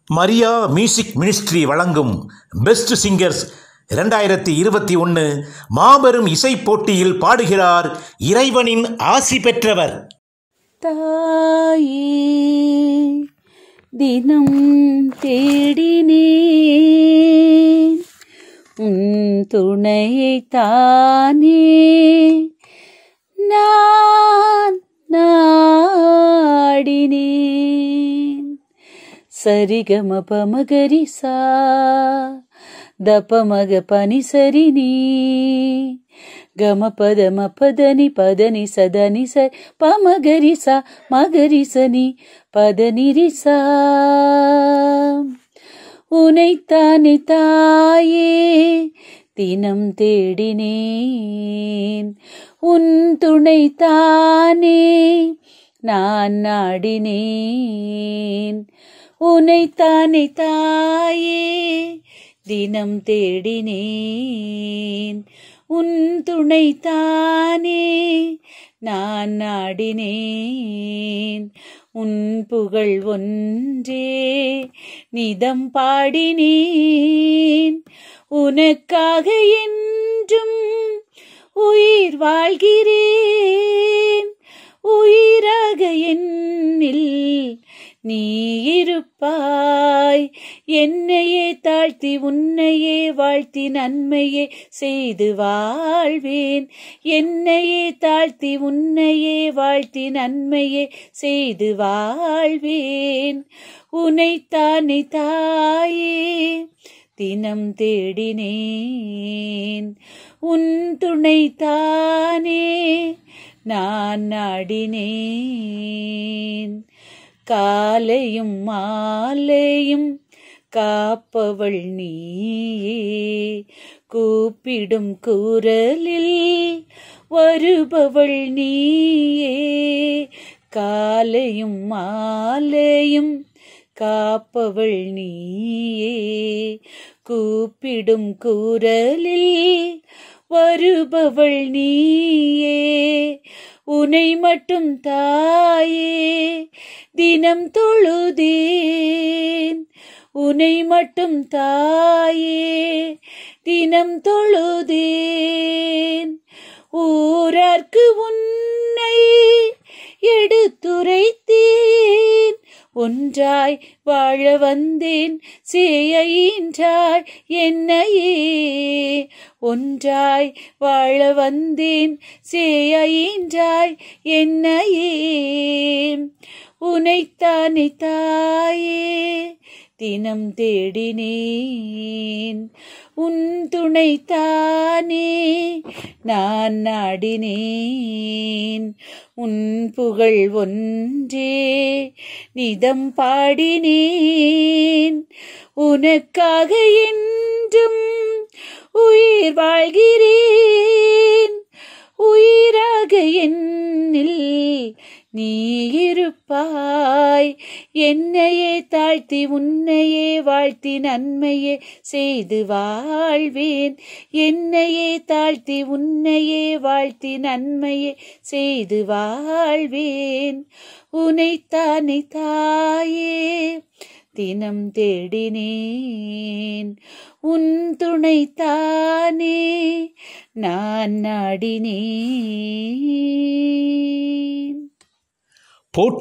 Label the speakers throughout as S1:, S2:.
S1: Maria music ministry வழங்கும் best singers இரண்டாயிரத்தி இருபத்தி ஒன்று மாபெரும் இசைப் போட்டியில் பாடுகிறார் இறைவனின் ஆசி பெற்றவர்
S2: தாயே தினம் தேடினேன் உன் துணையை தானே நான் நாடினேன் சரிகம பமகரி சா దపమగ పని సరిని గమ పద మ పదని పదని సదని స పమగరి స మగరి సని పదని సా உனைத்தானே தாயே தினம் தேடினேன் உன் துணை தானே நான் நாடினேன் உனைத்தானே தாயே தினம் தேடினேன் உன் துணை தானே நான் நாடினேன் உன் புகழ் ஒன்றே நிதம் பாடினேன் உனக்காக என்றும் உயிர் வாழ்கிறேன் உயிராக என்னில் நீ இருப்பாய் என்னையே தாழ்த்தி உன்னையே வாழ்த்தி நன்மையே செய்து வாழ்வேன் என்னையே தாழ்த்தி உன்னையே வாழ்த்தி நன்மையே செய்து வாழ்வேன் உனைத்தானே தாயே தினம் தேடினேன் உன் துணை தானே நான் நாடினேன் காலையும் மாலையும் காப்பவள் நீயே கூப்பிடும் குரலில் வருபவள் நீயே காலையும் மாலையும் காப்பவள் நீயே கூப்பிடும் குரலில் வருபவள் நீயே உனை மட்டும் தாயே தினம் தொழுதேன் உனை மட்டும் தாயே தினம் தொழுதேன் ஊரார்க்கு உன்னை எடுத்துரைத்தேன் ஒன்றாய் வாழ வந்தேன் சேயின்றாய் என்னையே ஒன்றாய் வாழ வந்தேன் சேயின்றாய் என்னையே உனைத்தானே தாயே தினம் தேடினேன் உன் துணை தானே நான் நாடினேன் உன் புகழ் ஒன்றே நிதம் பாடினேன் உனக்காக என்றும் உயிர் வாழ்கிறேன் உயிராக என்னில் நீ இருப்பாய் என்னையே தாழ்த்தி உன்னையே வாழ்த்தி நன்மையே செய்து வாழ்வேன் என்னையே தாழ்த்தி உன்னையே வாழ்த்தி நன்மையே செய்து வாழ்வேன் உனைத்தானே தாயே தினம் தேடினேன் உன் துணை தானே நான் நாடினேன்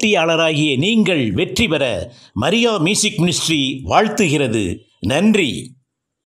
S1: போட்டியாளராகிய நீங்கள் வெற்றி பெற மரியா மியூசிக் மினிஸ்ட்ரி வாழ்த்துகிறது நன்றி